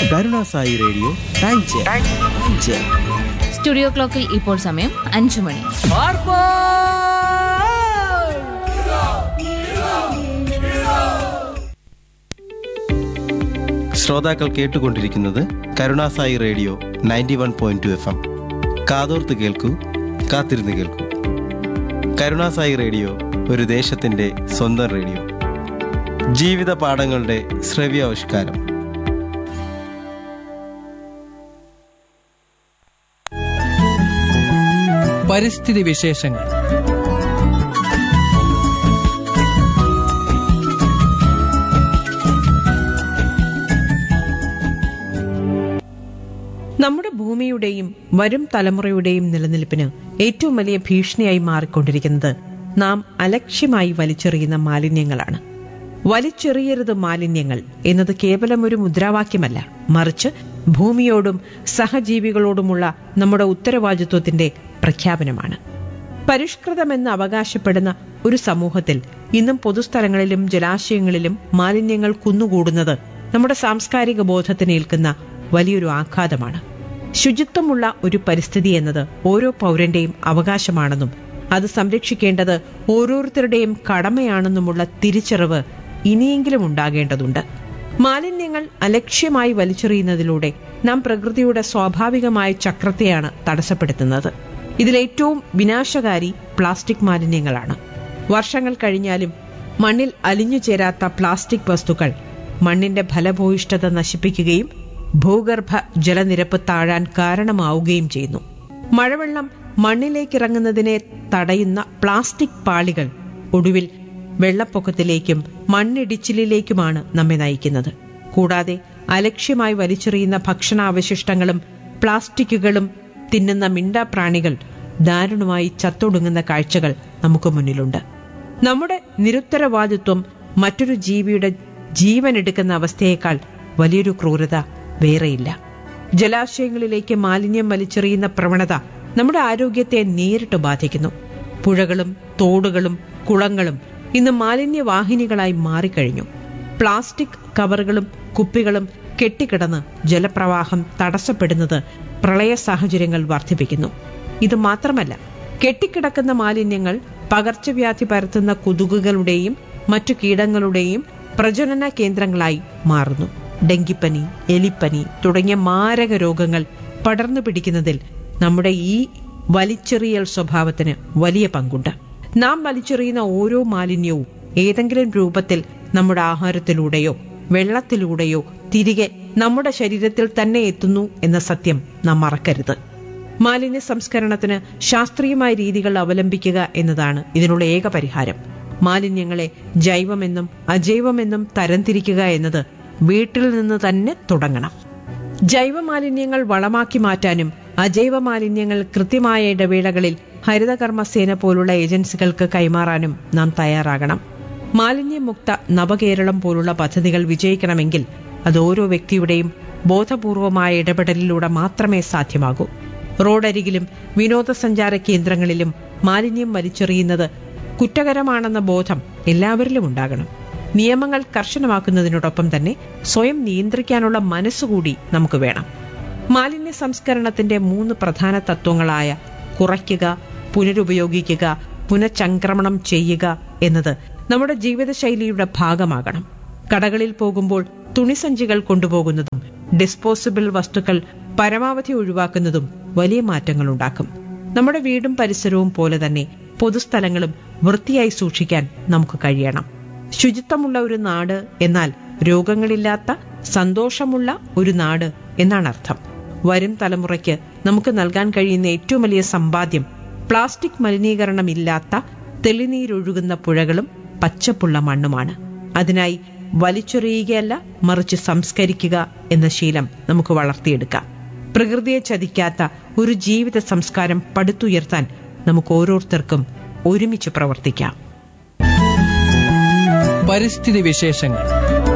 കരുണാസായി radio time ചെയർ time ചെയർ സ്റ്റുഡിയോ ക്ലോക്കിൽ ഇപ്പോൾ സമയം അഞ്ചു മണി ശ്രോതാക്കൾ കേട്ടുകൊണ്ടിരിക്കുന്നത് Karunasai radio ninety one point two F M കാതോർത്ത് കേൾക്കൂ കാത്തിരുന്ന് കേൾക്കൂ കരുണാസായി റേഡിയോ ഒരു ദേശത്തിൻ്റെ സ്വന്തം റേഡിയോ ജീവിത പാഠങ്ങളുടെ ശ്രവ്യാവിഷ്കാരം പരിസ്ഥിതി വിശേഷങ്ങൾ നമ്മുടെ ഭൂമിയുടെയും വരും തലമുറയുടെയും നിലനിൽപ്പിന് ഏറ്റവും വലിയ ഭീഷണിയായി മാറിക്കൊണ്ടിരിക്കുന്നത് നാം അലക്ഷ്യമായി വലിച്ചെറിയുന്ന മാലിന്യങ്ങളാണ് വലിച്ചെറിയരുത് മാലിന്യങ്ങൾ എന്നത് കേവലം ഒരു മുദ്രാവാക്യമല്ല മറിച്ച് ഭൂമിയോടും സഹജീവികളോടുമുള്ള നമ്മുടെ ഉത്തരവാദിത്വത്തിന്റെ പ്രഖ്യാപനമാണ് പരിഷ്കൃതമെന്ന് അവകാശപ്പെടുന്ന ഒരു സമൂഹത്തിൽ ഇന്നും പൊതുസ്ഥലങ്ങളിലും ജലാശയങ്ങളിലും മാലിന്യങ്ങൾ കുന്നുകൂടുന്നത് നമ്മുടെ സാംസ്കാരിക ബോധത്തിനേൽക്കുന്ന വലിയൊരു ആഘാതമാണ് ശുചിത്വമുള്ള ഒരു പരിസ്ഥിതി എന്നത് ഓരോ പൗരന്റെയും അവകാശമാണെന്നും അത് സംരക്ഷിക്കേണ്ടത് ഓരോരുത്തരുടെയും കടമയാണെന്നുമുള്ള തിരിച്ചറിവ് ഇനിയെങ്കിലും ഉണ്ടാകേണ്ടതുണ്ട് മാലിന്യങ്ങൾ അലക്ഷ്യമായി വലിച്ചെറിയുന്നതിലൂടെ നാം പ്രകൃതിയുടെ സ്വാഭാവികമായ ചക്രത്തെയാണ് തടസ്സപ്പെടുത്തുന്നത് ഇതിലേറ്റവും വിനാശകാരി പ്ലാസ്റ്റിക് മാലിന്യങ്ങളാണ് വർഷങ്ങൾ കഴിഞ്ഞാലും മണ്ണിൽ അലിഞ്ഞു ചേരാത്ത പ്ലാസ്റ്റിക് വസ്തുക്കൾ മണ്ണിന്റെ ഫലഭൂയിഷ്ഠത നശിപ്പിക്കുകയും ഭൂഗർഭ ജലനിരപ്പ് താഴാൻ കാരണമാവുകയും ചെയ്യുന്നു മഴവെള്ളം മണ്ണിലേക്കിറങ്ങുന്നതിനെ തടയുന്ന പ്ലാസ്റ്റിക് പാളികൾ ഒടുവിൽ വെള്ളപ്പൊക്കത്തിലേക്കും മണ്ണിടിച്ചിലിലേക്കുമാണ് നമ്മെ നയിക്കുന്നത് കൂടാതെ അലക്ഷ്യമായി വലിച്ചെറിയുന്ന ഭക്ഷണാവശിഷ്ടങ്ങളും പ്ലാസ്റ്റിക്കുകളും തിന്നുന്ന മിണ്ടാപ്രാണികൾ ദാരുണമായി ചത്തൊടുങ്ങുന്ന കാഴ്ചകൾ നമുക്ക് മുന്നിലുണ്ട് നമ്മുടെ നിരുത്തരവാദിത്വം മറ്റൊരു ജീവിയുടെ ജീവൻ എടുക്കുന്ന അവസ്ഥയേക്കാൾ വലിയൊരു ക്രൂരത വേറെയില്ല ജലാശയങ്ങളിലേക്ക് മാലിന്യം വലിച്ചെറിയുന്ന പ്രവണത നമ്മുടെ ആരോഗ്യത്തെ നേരിട്ട് ബാധിക്കുന്നു പുഴകളും തോടുകളും കുളങ്ങളും ഇന്ന് മാലിന്യവാഹിനികളായി മാറിക്കഴിഞ്ഞു പ്ലാസ്റ്റിക് കവറുകളും കുപ്പികളും കെട്ടിക്കിടന്ന് ജലപ്രവാഹം തടസ്സപ്പെടുന്നത് പ്രളയ സാഹചര്യങ്ങൾ വർദ്ധിപ്പിക്കുന്നു ഇത് മാത്രമല്ല കെട്ടിക്കിടക്കുന്ന മാലിന്യങ്ങൾ പകർച്ചവ്യാധി പരത്തുന്ന കൊതുകുകളുടെയും മറ്റു കീടങ്ങളുടെയും പ്രജനന കേന്ദ്രങ്ങളായി മാറുന്നു ഡെങ്കിപ്പനി എലിപ്പനി തുടങ്ങിയ മാരക രോഗങ്ങൾ പടർന്നു പിടിക്കുന്നതിൽ നമ്മുടെ ഈ വലിച്ചെറിയൽ സ്വഭാവത്തിന് വലിയ പങ്കുണ്ട് നാം വലിച്ചെറിയുന്ന ഓരോ മാലിന്യവും ഏതെങ്കിലും രൂപത്തിൽ നമ്മുടെ ആഹാരത്തിലൂടെയോ വെള്ളത്തിലൂടെയോ തിരികെ നമ്മുടെ ശരീരത്തിൽ തന്നെ എത്തുന്നു എന്ന സത്യം നാം മറക്കരുത് മാലിന്യ സംസ്കരണത്തിന് ശാസ്ത്രീയമായ രീതികൾ അവലംബിക്കുക എന്നതാണ് ഇതിനുള്ള ഏക പരിഹാരം മാലിന്യങ്ങളെ ജൈവമെന്നും അജൈവമെന്നും തരംതിരിക്കുക എന്നത് വീട്ടിൽ നിന്ന് തന്നെ തുടങ്ങണം ജൈവ മാലിന്യങ്ങൾ വളമാക്കി മാറ്റാനും അജൈവ മാലിന്യങ്ങൾ കൃത്യമായ ഇടവേളകളിൽ ഹരിതകർമ്മസേന പോലുള്ള ഏജൻസികൾക്ക് കൈമാറാനും നാം തയ്യാറാകണം മാലിന്യമുക്ത നവകേരളം പോലുള്ള പദ്ധതികൾ വിജയിക്കണമെങ്കിൽ അത് ഓരോ വ്യക്തിയുടെയും ബോധപൂർവമായ ഇടപെടലിലൂടെ മാത്രമേ സാധ്യമാകൂ റോഡരികിലും വിനോദസഞ്ചാര കേന്ദ്രങ്ങളിലും മാലിന്യം വലിച്ചെറിയുന്നത് കുറ്റകരമാണെന്ന ബോധം എല്ലാവരിലും ഉണ്ടാകണം നിയമങ്ങൾ കർശനമാക്കുന്നതിനോടൊപ്പം തന്നെ സ്വയം നിയന്ത്രിക്കാനുള്ള മനസ്സുകൂടി നമുക്ക് വേണം മാലിന്യ സംസ്കരണത്തിന്റെ മൂന്ന് പ്രധാന തത്വങ്ങളായ കുറയ്ക്കുക പുനരുപയോഗിക്കുക പുനഃചംക്രമണം ചെയ്യുക എന്നത് നമ്മുടെ ജീവിതശൈലിയുടെ ഭാഗമാകണം കടകളിൽ പോകുമ്പോൾ തുണിസഞ്ചികൾ കൊണ്ടുപോകുന്നതും ഡിസ്പോസിബിൾ വസ്തുക്കൾ പരമാവധി ഒഴിവാക്കുന്നതും വലിയ മാറ്റങ്ങൾ ഉണ്ടാക്കും നമ്മുടെ വീടും പരിസരവും പോലെ തന്നെ പൊതുസ്ഥലങ്ങളും വൃത്തിയായി സൂക്ഷിക്കാൻ നമുക്ക് കഴിയണം ശുചിത്വമുള്ള ഒരു നാട് എന്നാൽ രോഗങ്ങളില്ലാത്ത സന്തോഷമുള്ള ഒരു നാട് എന്നാണ് അർത്ഥം വരും തലമുറയ്ക്ക് നമുക്ക് നൽകാൻ കഴിയുന്ന ഏറ്റവും വലിയ സമ്പാദ്യം പ്ലാസ്റ്റിക് മലിനീകരണമില്ലാത്ത തെളിനീരൊഴുകുന്ന പുഴകളും പച്ചപ്പുള്ള മണ്ണുമാണ് അതിനായി വലിച്ചെറിയുകയല്ല മറിച്ച് സംസ്കരിക്കുക എന്ന ശീലം നമുക്ക് വളർത്തിയെടുക്കാം പ്രകൃതിയെ ചതിക്കാത്ത ഒരു ജീവിത സംസ്കാരം പടുത്തുയർത്താൻ നമുക്ക് ഓരോരുത്തർക്കും ഒരുമിച്ച് പ്രവർത്തിക്കാം പരിസ്ഥിതി വിശേഷങ്ങൾ